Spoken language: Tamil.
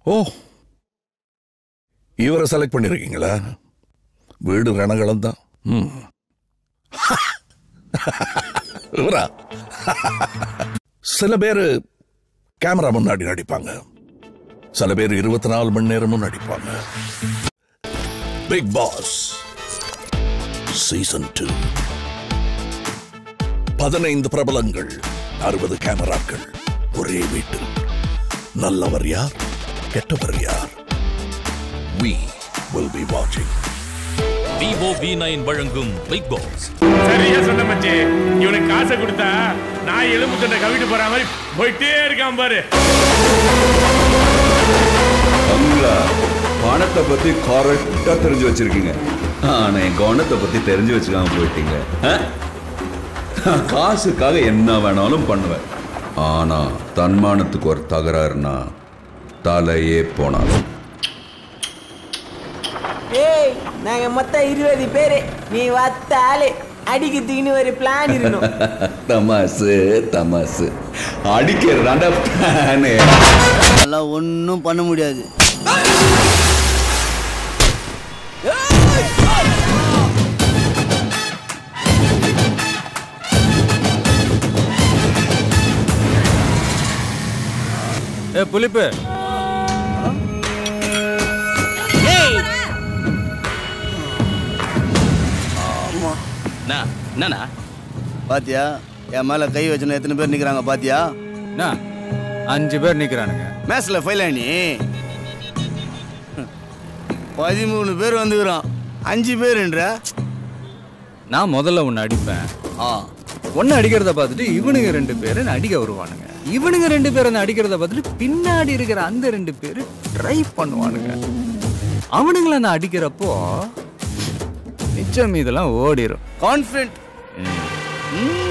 ஓ இவரை செலக்ட் பண்ணிருக்கீங்களா வீடு ரணகளம் தான் ம். இவரா சில பேர் கேமரா முன்னாடி நடிப்பாங்க சில பேர் இருபத்தி நாலு மணி நேரமும் நடிப்பாங்க பிக் பாஸ் சீசன் டூ பதினைந்து பிரபலங்கள் அறுபது கேமராக்கள் ஒரே வீட்டில் நல்லவர் யார் கெட்டவர் யார் we will be watching Vivo V nine வழங்கும் பிக் பாஸ் சரியா சொன்ன மச்சி இவனுக்கு காசை கொடுத்தா நான் எலும்பு தொண்டை கவிட்டு போற மாதிரி போயிட்டே இருக்கான் பாரு தமிழா பணத்தை பத்தி கரெக்டா தெரிஞ்சு வச்சிருக்கீங்க ஆனா என் கவனத்தை பத்தி தெரிஞ்சு வச்சுக்காம போயிட்டீங்க ஆ? நான் காசுக்காக என்ன வேணாலும் பண்ணுவேன் ஆனா தன்மானத்துக்கு ஒரு தகராறுனா தலையே போனாலும் ஏய் நாங்க மொத்தம் இருபது பேரு நீ வத்தாலே அடிக்கிறதுக்குன்னு ஒரு பிளான் இருக்கணும் தமாசு தமாசு அடிக்கிறதாண்டா பிளானே அதெல்லாம் ஒன்றும் பண்ண முடியாது ஏ புலிப்பு என்னண்ணா பாத்தியா என் மேல கை வச்சுன்னு எத்தனை பேர் நிக்கிறாங்க பாத்தியா என்ன அஞ்சு பேர் நிக்கிறானுங்க மேட்ச்ல ஃபெயில் ஆனி பதிமூணு பேர் வந்துக்கிறான் அஞ்சு பேருன்ற நான் முதல்ல ஒன்று அடிப்பேன் ஆ ஒன்று அடிக்கிறத பார்த்துட்டு இவனுங்க ரெண்டு பேர் என்னை அடிக்க வருவானுங்க இவனுங்க ரெண்டு பேர் என்ன அடிக்கிறத பார்த்துட்டு பின்னாடி இருக்கிற அந்த ரெண்டு பேர் ட்ரை பண்ணுவானுங்க அவனுங்களை நான் அடிக்கிறப்போ மிச்சம் இதெல்லாம் ஓடிரும் கான்ஃபிடென்ட் ம்